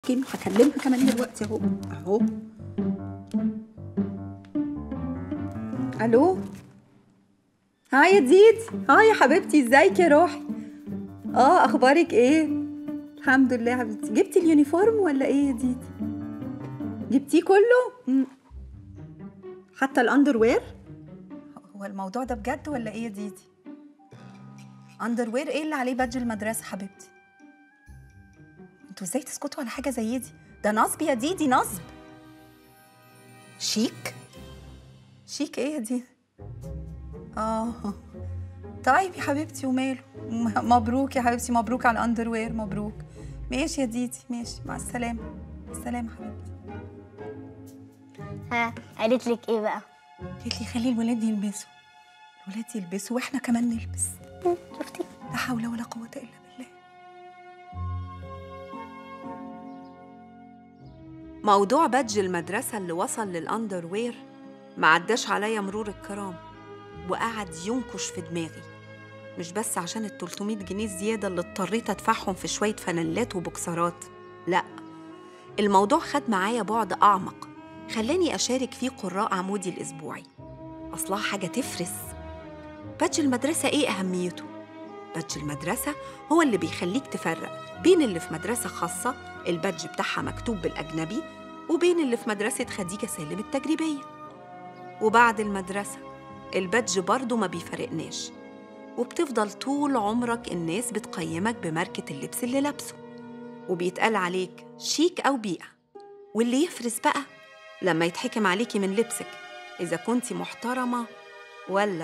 كيمو هكلمها كمان دلوقتي اهو اهو الو هاي يا ديدي هاي يا حبيبتي ازيك يا روحي اه اخبارك ايه الحمد لله يا حبيبتي جبتي اليونيفورم ولا ايه يا ديدي جبتيه كله مم. حتى الاندر وير هو الموضوع ده بجد ولا ايه يا ديدي اندر وير ايه اللي عليه بادج المدرسه حبيبتي انتوا ازاي تسكتوا على حاجه زي دي ده نصب يا ديدي نصب شيك شيك ايه يا دي اه طيب يا حبيبتي وماله م- مبروك يا حبيبتي مبروك على الاندر وير مبروك ماشي يا ديدي ماشي مع السلامه السلامه حبيبتي ها قالت لك ايه بقى قالت لي خلي الولاد يلبسوا الولاد يلبسوا واحنا كمان نلبس شفتي لا حول ولا قوه الا بالله موضوع بادج المدرسة اللي وصل للأندر وير ما عداش عليا مرور الكرام وقعد ينكش في دماغي مش بس عشان ال 300 جنيه زيادة اللي اضطريت أدفعهم في شوية فانيلات وبوكسرات لأ الموضوع خد معايا بعد أعمق خلاني أشارك فيه قراء عمودي الأسبوعي أصلها حاجة تفرس بادج المدرسة إيه أهميته؟ بادج المدرسة هو اللي بيخليك تفرق بين اللي في مدرسة خاصة البادج بتاعها مكتوب بالأجنبي وبين اللي في مدرسة خديجة سالم التجريبية وبعد المدرسة البادج برضه ما بيفرقناش وبتفضل طول عمرك الناس بتقيمك بماركة اللبس اللي لابسه وبيتقال عليك شيك أو بيئة واللي يفرز بقى لما يتحكم عليكي من لبسك إذا كنتي محترمة ولا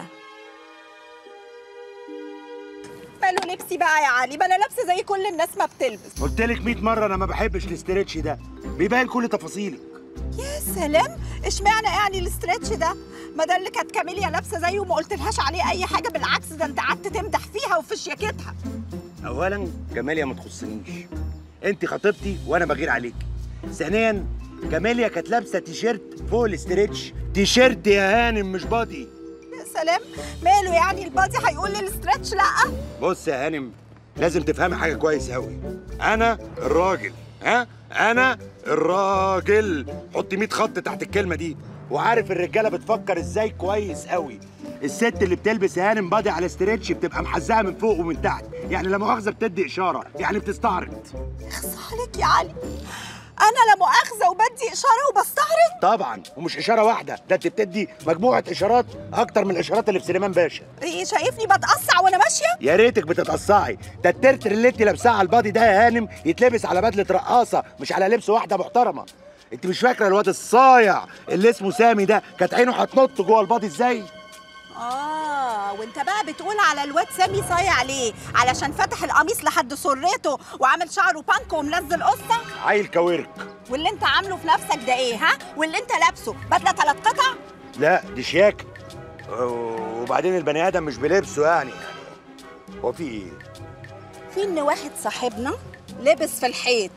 ماله لبسي بقى يا علي ما انا لابسه زي كل الناس ما بتلبس قلت لك 100 مره انا ما بحبش الاسترتش ده بيبان كل تفاصيلك يا سلام اشمعنى يعني الاسترتش ده ما ده اللي كانت كاميليا لابسه زيه وما قلتلهاش عليه اي حاجه بالعكس ده انت قعدت تمدح فيها وفي شياكتها اولا كماليا ما تخصنيش انت خطيبتي وانا بغير عليك ثانيا كماليا كانت لابسه تيشيرت فوق الاسترتش تيشيرت يا هانم مش بادي يا سلام ماله يعني البادي هيقول لي الاسترتش لا بص يا هانم لازم تفهمي حاجه كويس قوي انا الراجل ها انا الراجل حط 100 خط تحت الكلمه دي وعارف الرجاله بتفكر ازاي كويس قوي الست اللي بتلبس يا هانم بادي على استرتش بتبقى محزقه من فوق ومن تحت يعني لا مؤاخذه بتدي اشاره يعني بتستعرض اخص عليك يا علي انا لا مؤاخذه وبدي اشاره وبستعرض طبعا ومش اشاره واحده ده انت بتدي مجموعه اشارات اكتر من الاشارات اللي في سليمان باشا ايه شايفني بتقصع وانا ماشيه يا ريتك بتتقصعي ده الترتر اللي انت لابساه على البادي ده يا هانم يتلبس على بدله رقاصه مش على لبس واحده محترمه انت مش فاكره الواد الصايع اللي اسمه سامي ده كانت عينه هتنط جوه البادي ازاي اه وانت بقى بتقول على الواد سامي صايع ليه علشان فتح القميص لحد سرته وعامل شعره بانك ومنزل قصه عيل كويرك واللي انت عامله في نفسك ده ايه ها واللي انت لابسه بدله ثلاث قطع لا دي شياكه وبعدين البني ادم مش بلبسه يعني هو في ايه في ان واحد صاحبنا لبس في الحيط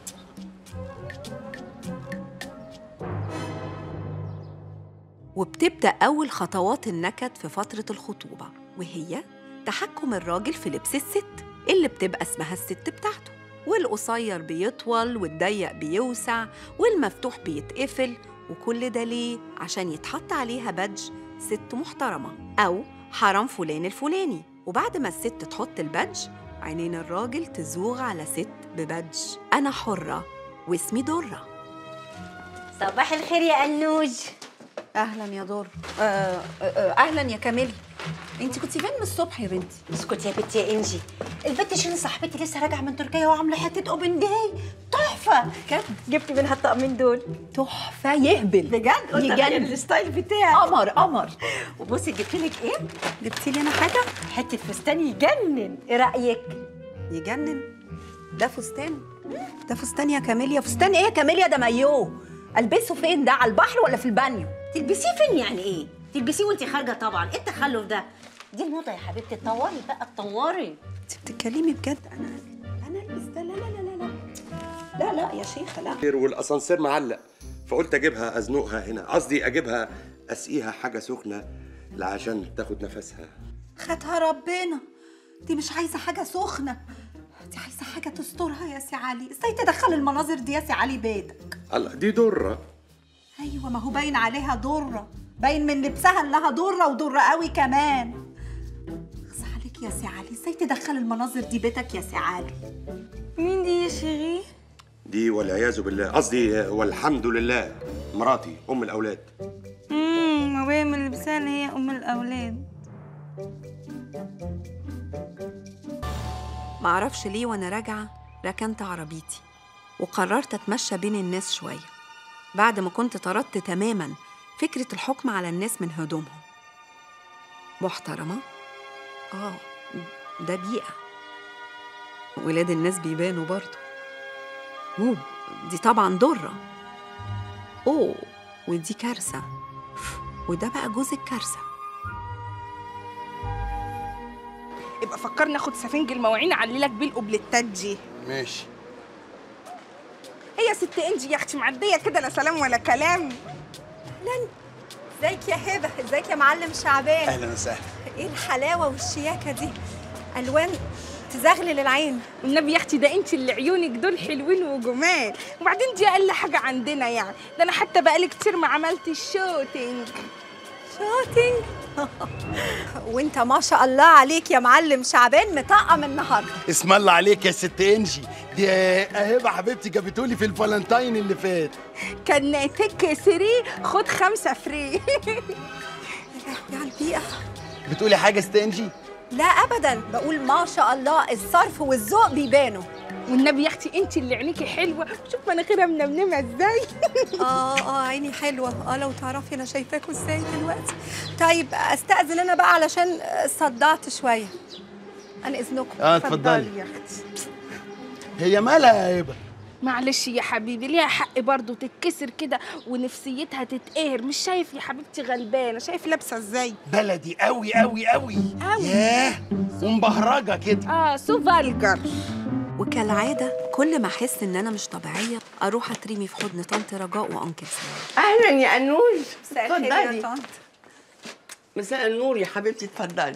وبتبدأ أول خطوات النكد في فترة الخطوبة وهي تحكم الراجل في لبس الست اللي بتبقى اسمها الست بتاعته والقصير بيطول والضيق بيوسع والمفتوح بيتقفل وكل ده ليه؟ عشان يتحط عليها بادج ست محترمة أو حرام فلان الفلاني وبعد ما الست تحط البادج عينين الراجل تزوغ على ست ببادج أنا حرة واسمي درة صباح الخير يا انوج اهلا يا دور آه آه آه، اهلا يا كاميلي انت كنت فين من الصبح يا بنتي اسكت يا بنتي يا انجي البنت شيرين صاحبتي لسه راجعه من تركيا وعامله حته اوبن داي تحفه كده جبت منها الطقمين دول تحفه يهبل بجد قلت يجنن. أغير الستايل بتاعي قمر قمر وبصي جبت لك ايه جبتي لي انا حاجه حته فستان يجنن ايه رايك يجنن ده فستان ده فستان يا كاميليا فستان ايه يا كاميليا ده مايوه البسه فين ده على البحر ولا في البانيو تلبسيه فين يعني ايه تلبسيه وانت خارجه طبعا ايه التخلف ده دي الموضه يا حبيبتي اتطوري بقى اتطوري انت بتتكلمي بجد انا انا البس ده لا لا لا لا لا لا لا يا شيخه لا والاسانسير معلق فقلت اجيبها ازنقها هنا قصدي اجيبها اسقيها حاجه سخنه عشان تاخد نفسها خدها ربنا دي مش عايزه حاجه سخنه انت عايزه حاجه تسترها يا سي علي ازاي تدخل المناظر دي يا سي علي بيتك الله دي دره ايوه ما هو باين عليها ضره باين من لبسها انها ضره وضره قوي كمان اخص عليك يا سي علي ازاي تدخل المناظر دي بيتك يا سي علي مين دي يا شيري؟ دي والعياذ بالله قصدي آه، والحمد لله مراتي ام الاولاد امم ما باين من لبسها ان هي ام الاولاد معرفش ليه وانا راجعة ركنت عربيتي وقررت اتمشى بين الناس شوية بعد ما كنت طردت تماما فكرة الحكم على الناس من هدومهم محترمة؟ آه ده بيئة ولاد الناس بيبانوا برضه أوه دي طبعا ضرة أوه ودي كارثة وده بقى جوز الكارثة يبقى فكرني اخد سفنج المواعين اعللك بيه القبلتات دي ماشي هي يا ست انجي يا اختي معديه كده لا سلام ولا كلام ازيك يا هبه ازيك يا معلم شعبان اهلا وسهلا ايه الحلاوه والشياكه دي الوان تزغلل العين والنبي يا اختي ده انت اللي عيونك دول حلوين وجمال وبعدين دي اقل حاجه عندنا يعني ده انا حتى بقالي كتير ما عملتش شوتينج شوتينج وانت ما شاء الله عليك يا معلم شعبان مطقم النهارده اسم الله عليك يا ست انجي دي اهبه حبيبتي جابتولي في الفالنتاين اللي فات كان تك سري خد خمسه فري يا البيئه بتقولي حاجه ست انجي لا ابدا بقول ما شاء الله الصرف والذوق بيبانوا والنبي يا اختي انت اللي عينيكي حلوه شوف مناخيرها منمنمه ازاي اه اه عيني حلوه اه لو تعرفي انا شايفاكوا ازاي دلوقتي طيب استاذن انا بقى علشان صدعت شويه انا اذنكم اه اتفضلي يا اختي هي مالها يا هبه معلش يا حبيبي ليها حق برضه تتكسر كده ونفسيتها تتقهر مش شايف يا حبيبتي غلبانه شايف لابسه ازاي بلدي قوي قوي قوي قوي. ياه ومبهرجه كده اه سو فالجر وكالعادة كل ما أحس إن أنا مش طبيعية أروح أترمي في حضن طنط رجاء وأنكل سلام اهلا يا انوش مساء الخير يا اتفضلي طنط مساء النور يا حبيبتي اتفضلي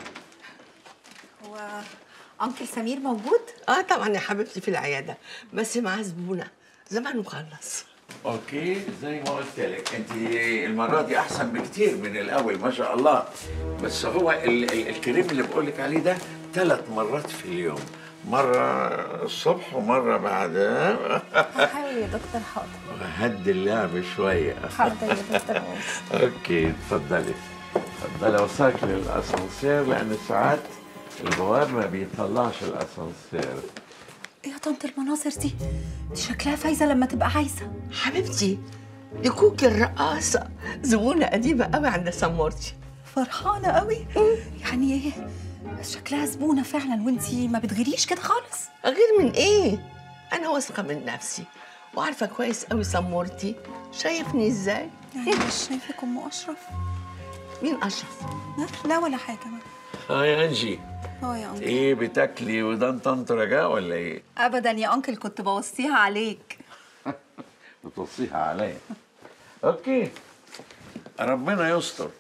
هو انكل سمير موجود اه طبعا يا حبيبتي في العياده بس معاه زبونه زمانه خلص اوكي زي ما قلت لك انت المره دي احسن بكتير من الاول ما شاء الله بس هو ال ال الكريم اللي بقول لك عليه ده ثلاث مرات في اليوم مره الصبح ومره بعدها حاول يا دكتور حاضر هدي اللعب شويه حاضر يا دكتور اوكي اتفضلي اتفضلي اوصلك للاسانسير لان ساعات البواب ما بيطلعش الاسانسير ايه يا طنط المناظر دي دي شكلها فايزه لما تبقى عايزه حبيبتي دي كوكي الرقاصه زبونه قديمه قوي عند سمورتي فرحانه قوي يعني ايه شكلها زبونه فعلا وانتي ما بتغيريش كده خالص غير من ايه انا واثقه من نفسي وعارفه كويس قوي سمورتي شايفني ازاي يعني مش شايفك ام اشرف مين اشرف ها؟ لا ولا حاجه ما اه يا انجي اه يا انكل ايه بتاكلي ودان طنط رجاء ولا ايه؟ ابدا يا انكل كنت بوصيها عليك بتوصيها عليا اوكي ربنا يستر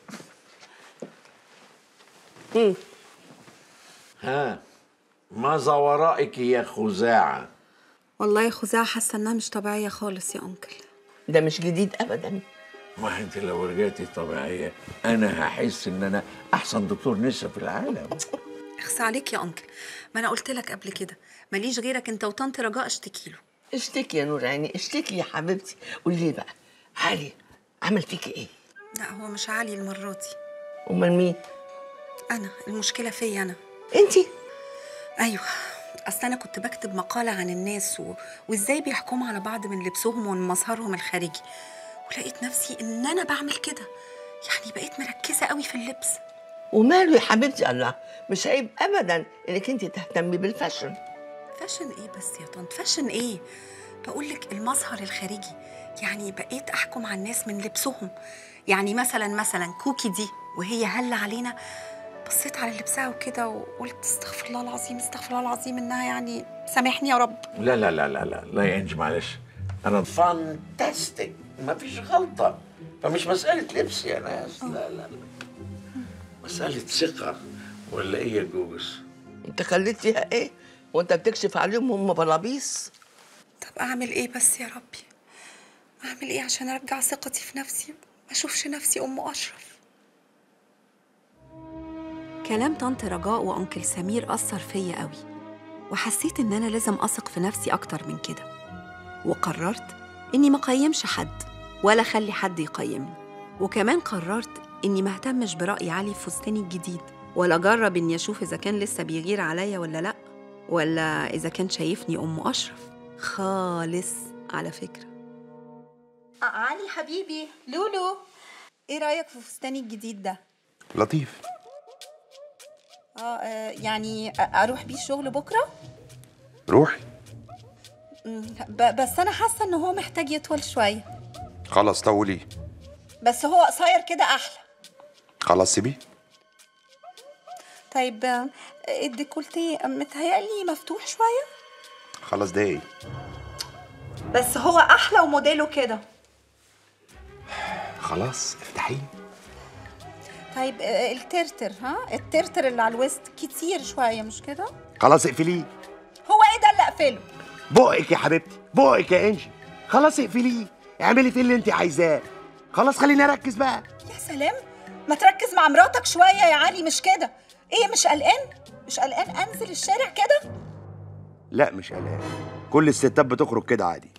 ها ماذا ورائك يا خزاعة والله يا خزاعة حاسة إنها مش طبيعية خالص يا أنكل ده مش جديد ابدا ما انت لو رجعتي طبيعية انا هحس ان انا احسن دكتور نساء في العالم اخس عليك يا أنكل ما أنا قلت لك قبل كده ماليش غيرك أنت وطنط رجاء اشتكي له اشتكي يا نور عيني اشتكي يا حبيبتي قولي لي بقى علي عمل فيكي ايه لا هو مش عالي المرة دي امال مين أنا المشكلة فيا أنا انتي أيوه أصل أنا كنت بكتب مقالة عن الناس و... وإزاي بيحكموا على بعض من لبسهم ومن مظهرهم الخارجي ولقيت نفسي إن أنا بعمل كده يعني بقيت مركزة قوي في اللبس وماله يا حبيبتي الله مش عيب ابدا انك انت تهتمي بالفاشن فاشن ايه بس يا طنط فاشن ايه بقول لك المظهر الخارجي يعني بقيت احكم على الناس من لبسهم يعني مثلا مثلا كوكي دي وهي هل علينا بصيت على لبسها وكده وقلت استغفر الله العظيم استغفر الله العظيم انها يعني سامحني يا رب لا لا لا لا لا لا يا انجي معلش انا فانتاستيك ما فيش غلطة فمش مسألة لبس يا ناس لا لا لا مسألة ثقة ولا ايه يا جوجس انت خليت فيها ايه وانت بتكشف عليهم هم بلابيس طب اعمل ايه بس يا ربي اعمل ايه عشان ارجع ثقتي في نفسي ما اشوفش نفسي ام اشرف كلام طنط رجاء وانكل سمير اثر فيا قوي وحسيت ان انا لازم اثق في نفسي اكتر من كده وقررت اني ما اقيمش حد ولا اخلي حد يقيمني وكمان قررت اني ما اهتمش براي علي في فستاني الجديد ولا اجرب اني اشوف اذا كان لسه بيغير عليا ولا لا ولا اذا كان شايفني ام اشرف خالص على فكره علي حبيبي لولو ايه رايك في فستاني الجديد ده لطيف اه آه، يعني أ- اروح بيه الشغل بكره روحي مم، ب- بس انا حاسه ان هو محتاج يطول شويه خلاص طوليه بس هو قصير كده احلى خلاص سيبيه طيب آه، الديكولتيه متهيألي مفتوح شويه خلاص ده ايه بس هو احلى وموديله كده خلاص افتحيه طيب آه، الترتر ها الترتر اللي على الوسط كتير شويه مش كده خلاص اقفليه هو ايه ده اللي اقفله بقك يا حبيبتي بقك يا انجي خلاص اقفليه اعملي فيه اللي انت عايزاه خلاص خليني اركز بقى يا سلام ما تركز مع مراتك شويه يا علي مش كده ايه مش قلقان مش قلقان انزل الشارع كده لا مش قلقان كل الستات بتخرج كده عادي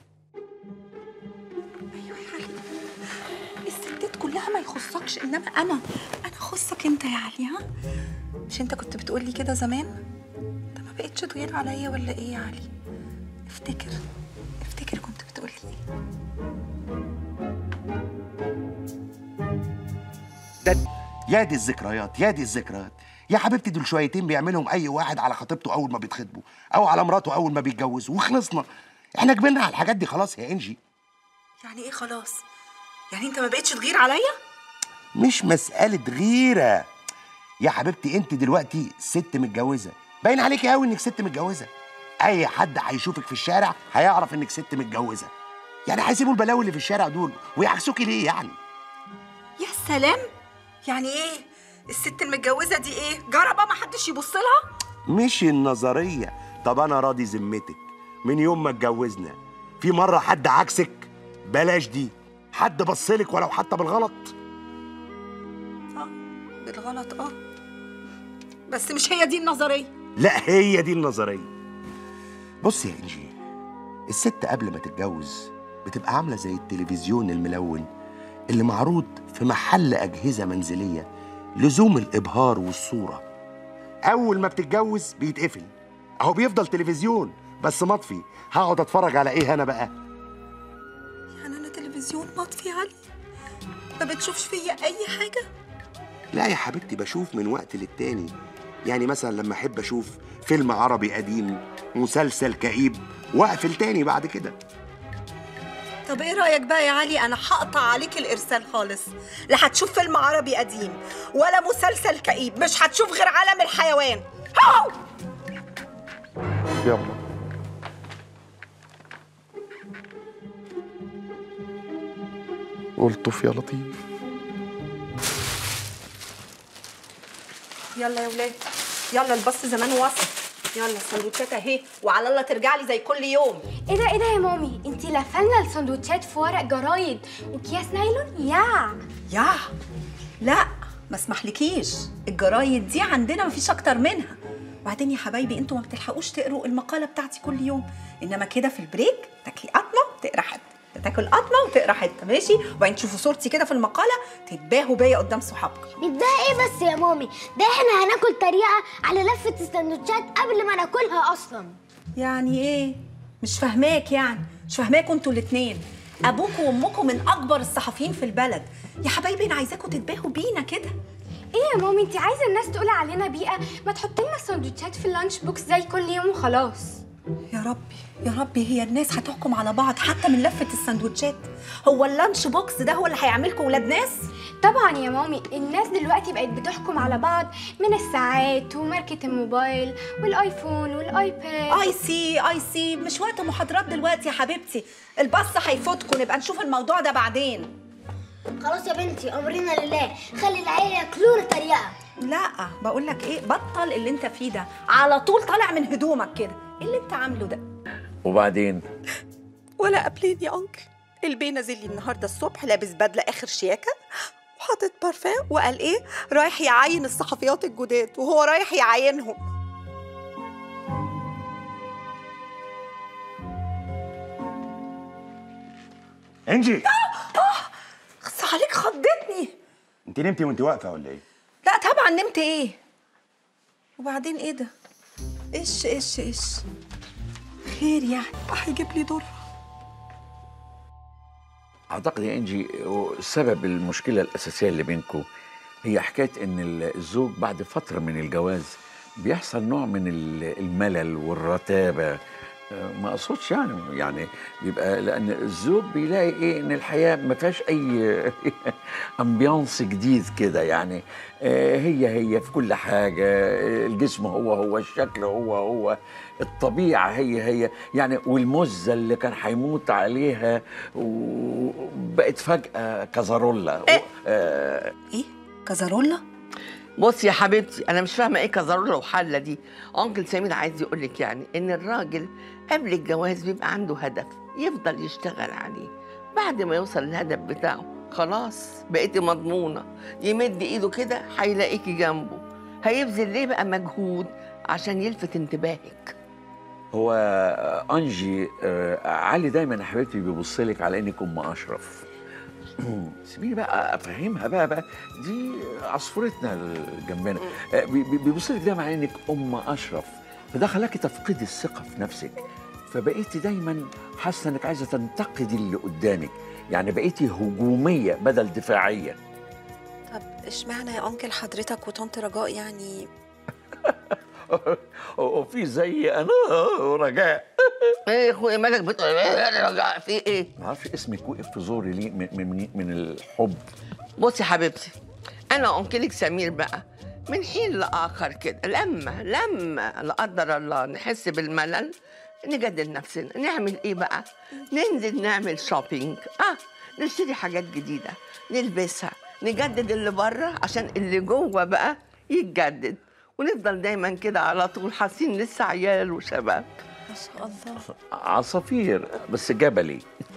الستات كلها ما يخصكش انما انا انا خصك انت يا علي ها مش انت كنت بتقولي كده زمان انت ما بقتش تغير عليا ولا ايه يا علي افتكر افتكر كنت بتقولي ايه ده يا دي الذكريات يا دي الذكريات يا حبيبتي دول شويتين بيعملهم اي واحد على خطيبته اول ما بيتخطبوا او على مراته اول ما بيتجوزوا وخلصنا احنا كبرنا على الحاجات دي خلاص يا انجي يعني ايه خلاص يعني انت ما بقتش تغير عليا مش مسألة غيرة يا حبيبتي انت دلوقتي ست متجوزة باين عليكي قوي انك ست متجوزة اي حد هيشوفك في الشارع هيعرف انك ست متجوزة يعني هيسيبوا البلاوي اللي في الشارع دول ويعكسوكي ليه يعني يا سلام يعني ايه الست المتجوزه دي ايه جربه ما حدش يبص لها مش النظرية طب انا راضي ذمتك من يوم ما اتجوزنا في مرة حد عكسك بلاش دي حد بصلك ولو حتى بالغلط اه بالغلط اه بس مش هي دي النظريه لا هي دي النظرية بص يا انجي الست قبل ما تتجوز بتبقى عاملة زي التلفزيون الملون اللي معروض في محل أجهزة منزلية لزوم الإبهار والصورة أول ما بتتجوز بيتقفل أهو بيفضل تلفزيون بس مطفي هقعد أتفرج على إيه أنا بقى يعني انا تلفزيون مطفي يا علي ما بتشوفش فيا اي حاجه لا يا حبيبتي بشوف من وقت للتاني يعني مثلا لما أحب أشوف فيلم عربي قديم مسلسل كئيب وأقفل تاني بعد كده طب ايه رايك بقى يا علي انا هقطع عليك الارسال خالص لا هتشوف فيلم عربي قديم ولا مسلسل كئيب مش هتشوف غير عالم الحيوان هاو يلا قلطف يا لطيف يلا يا ولاد يلا الباص زمان وصل يلا السندوتشات اهي وعلى الله ترجع لي زي كل يوم ايه ده ايه ده يا مامي انتي لفلنا السندوتشات في ورق جرايد واكياس نايلون يا يا لا ما اسمحلكيش الجرايد دي عندنا مفيش اكتر منها وبعدين يا حبايبي انتوا ما بتلحقوش تقروا المقاله بتاعتي كل يوم انما كده في البريك تاكلي قطمه تقرا حته تاكل قطمه وتقرا حته ماشي وبعدين تشوفوا صورتي كده في المقاله تتباهوا بيا قدام صحابكم بتبقى ايه بس يا مامي ده احنا هناكل تريقه على لفه السندوتشات قبل ما ناكلها اصلا يعني ايه مش فاهماك يعني مش فاهماكوا انتوا الاتنين ابوكوا وامكوا من اكبر الصحفيين في البلد يا حبايبي انا عايزاكوا تتباهوا بينا كده ايه يا مامي انتي عايزه الناس تقول علينا بيئه ما تحطي لنا السندوتشات في اللانش بوكس زي كل يوم وخلاص يا ربي يا ربي هي الناس هتحكم على بعض حتى من لفه السندوتشات هو اللانش بوكس ده هو اللي هيعملكوا ولاد ناس طبعا يا مامي الناس دلوقتي بقت بتحكم على بعض من الساعات وماركة الموبايل والايفون والايباد اي سي اي سي مش وقت محاضرات دلوقتي يا حبيبتي الباص هيفوتكم نبقى نشوف الموضوع ده بعدين خلاص يا بنتي امرنا لله خلي العيله ياكلونا تريقه لا بقول لك ايه بطل اللي انت فيه ده على طول طالع من هدومك كده ايه اللي انت عامله ده وبعدين ولا قبلين يا انكل البي نازل لي النهارده الصبح لابس بدله اخر شياكه وحاطط بارفان وقال ايه رايح يعاين الصحفيات الجداد وهو رايح يعاينهم انجي خص عليك خضتني انت نمتي وانت واقفه ولا ايه لا طبعا نمت ايه وبعدين ايه ده ايش ايش ايش خير يعني هيجيب لي ضر اعتقد يا انجي سبب المشكله الاساسيه اللي بينكم هي حكايه ان الزوج بعد فتره من الجواز بيحصل نوع من ال- الملل والرتابه آه، ما اقصدش يعني يعني بيبقى لان الزوج بيلاقي ايه ان الحياه ما فيهاش اي امبيانس جديد كده يعني آه، هي هي في كل حاجه آه، الجسم هو هو الشكل هو هو الطبيعه هي هي يعني والمزه اللي كان هيموت عليها وبقت فجاه كزارولا آه، ايه كزارولا بصي يا حبيبتي انا مش فاهمه ايه كزارولا وحله دي انكل سمير عايز يقول لك يعني ان الراجل قبل الجواز بيبقى عنده هدف يفضل يشتغل عليه بعد ما يوصل الهدف بتاعه خلاص بقيتي مضمونه يمد ايده كده هيلاقيكي جنبه هيبذل ليه بقى مجهود عشان يلفت انتباهك هو انجي آه، علي دايما يا حبيبتي بيبص لك على انك ام اشرف سيبيني بقى افهمها بقى بقى دي عصفورتنا اللي جنبنا آه، بي- بي- بيبص لك دايما على انك ام اشرف فده خلاكي تفقدي الثقه في نفسك فبقيتي دايما حاسه انك عايزه تنتقدي اللي قدامك يعني بقيتي هجوميه بدل دفاعيه طب اشمعنى يا انكل حضرتك وطنط رجاء يعني وفي زي انا ورجاء ايه يا اخويا مالك بتقول إيه رجاء في ايه ما اعرفش اسمك وقف في زوري ليه من, من, من الحب بصي يا حبيبتي انا انكلك سمير بقى من حين لاخر كده لما لما لا قدر الله نحس بالملل نجدد نفسنا نعمل ايه بقى ننزل نعمل شوبينج اه نشتري حاجات جديده نلبسها نجدد اللي بره عشان اللي جوه بقى يتجدد ونفضل دايما كده على طول حاسين لسه عيال وشباب ما شاء الله عصافير بس جبلي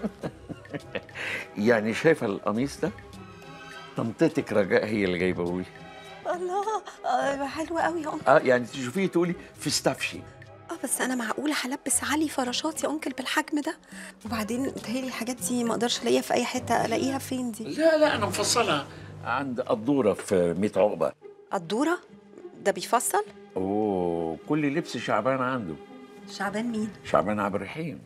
يعني شايفه القميص ده طنطتك رجاء هي اللي جايبه لي الله آه حلوة قوي يا انكل اه يعني تشوفيه تقولي في استفشي اه بس انا معقوله هلبس علي فراشات يا انكل بالحجم ده وبعدين متهيألي الحاجات دي ما اقدرش الاقيها في اي حته الاقيها فين دي لا لا انا مفصلها عند قدوره في 100 عقبه الدوره ده بيفصل اوه كل لبس شعبان عنده شعبان مين شعبان عبد الرحيم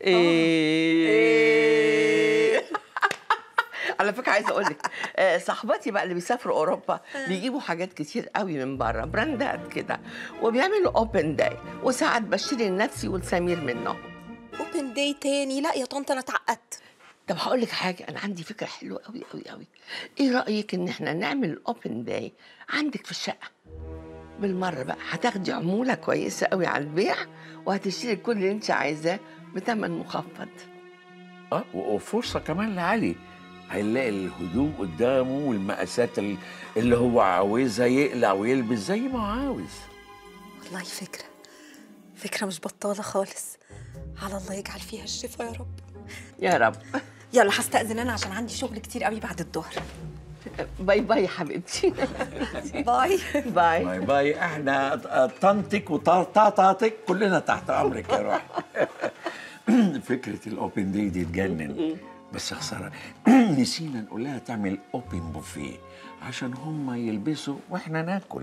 ايه على فكره عايزه اقول لك آه، صاحباتي بقى اللي بيسافروا اوروبا بيجيبوا حاجات كتير قوي من بره براندات كده وبيعملوا اوبن داي وساعات بشتري لنفسي ولسمير منهم اوبن داي تاني لا يا طنط انا اتعقدت طب هقول لك حاجه انا عندي فكره حلوه قوي قوي قوي ايه رايك ان احنا نعمل اوبن داي عندك في الشقه بالمره بقى هتاخدي عموله كويسه قوي على البيع وهتشتري كل اللي انت عايزاه بثمن مخفض اه و- وفرصه كمان لعلي هيلاقي الهدوم قدامه والمقاسات ال- اللي هو عاوزها يقلع ويلبس زي ما هو عاوز والله فكره فكره مش بطاله خالص على الله يجعل فيها الشفا يا رب يا رب يلا هستأذن انا عشان عندي شغل كتير قوي بعد الظهر باي باي يا حبيبتي باي باي باي باي احنا طنطك وطاطاتك كلنا تحت امرك يا روح فكره الاوبن دي دي تجنن بس خساره نسينا نقول لها تعمل اوبن بوفيه عشان هم يلبسوا واحنا ناكل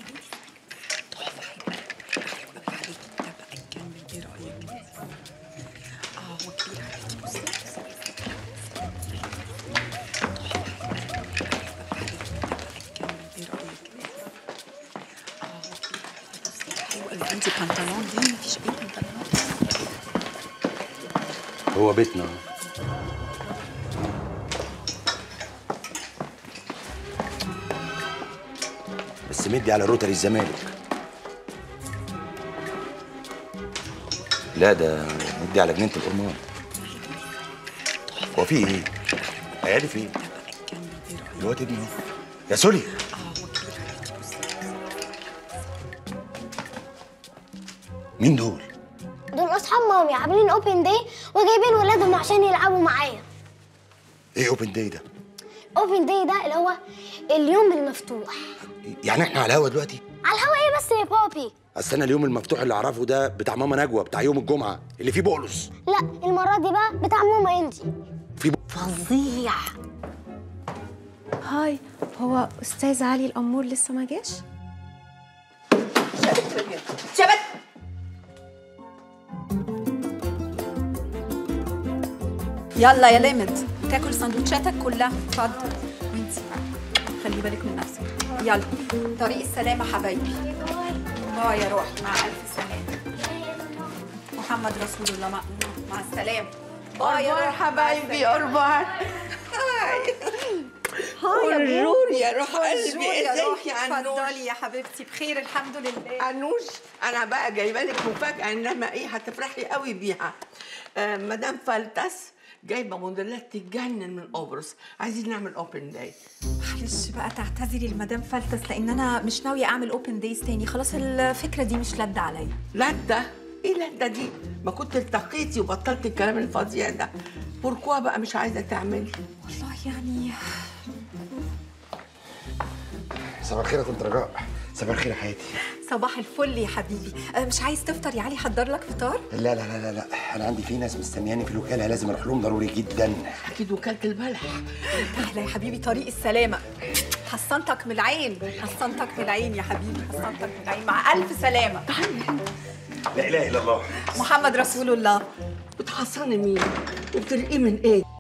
عندي بنطلون دي مفيش اي بنطلون هو بيتنا بس مدي على روتري الزمالك لا ده مدي على جنينة الأرمان هو في ايه؟ عيالي فين؟ الواد ابني اهو. يا سولي مين دول دول اصحاب مامي عاملين اوبن داي وجايبين ولادهم عشان يلعبوا معايا ايه اوبن داي ده اوبن داي ده اللي هو اليوم المفتوح يعني احنا على الهوا دلوقتي على الهوا ايه بس يا بابي اصل انا اليوم المفتوح اللي اعرفه ده بتاع ماما نجوى بتاع يوم الجمعه اللي فيه بقلص لا المره دي بقى بتاع ماما انجي في فظيع هاي هو استاذ علي الامور لسه ما جاش شبت يلا يا لمد تاكل سندوتشاتك كلها اتفضل وانتي خلي بالك من نفسك يلا طريق السلامة حبايبي باي يا روحي مع ألف سلامة محمد رسول الله مع, مع السلامة باي يا أربار روحي حبايبي أربار هاي بونجور يا روح بونجور قلبي يا ازيك روحي يا عنوش اتفضلي يا حبيبتي بخير الحمد لله عنوش انا بقى جايبه لك مفاجاه انما ايه هتفرحي قوي بيها آه مدام فلتس جايبه موديلات تتجنن من قبرص عايزين نعمل اوبن داي معلش بقى تعتذري لمدام فلتس لان انا مش ناويه اعمل اوبن دايز تاني خلاص الفكره دي مش لد عليا لده ايه لده دي ما كنت التقيتي وبطلت الكلام الفظيع ده بوركوا بقى مش عايزه تعملي والله يعني صباح الخير يا طنط رجاء صباح الخير يا حياتي صباح الفل يا حبيبي أه، مش عايز تفطر يا علي حضر لك فطار لا لا لا لا لا انا عندي في ناس مستنياني في الوكاله لازم اروح لهم ضروري جدا اكيد وكاله البلح تعالى يا حبيبي طريق السلامه حصنتك من العين حصنتك من العين يا حبيبي حصنتك من العين مع الف سلامه لا اله الا الله محمد رسول الله بتحصني مين وبترقيه من ايه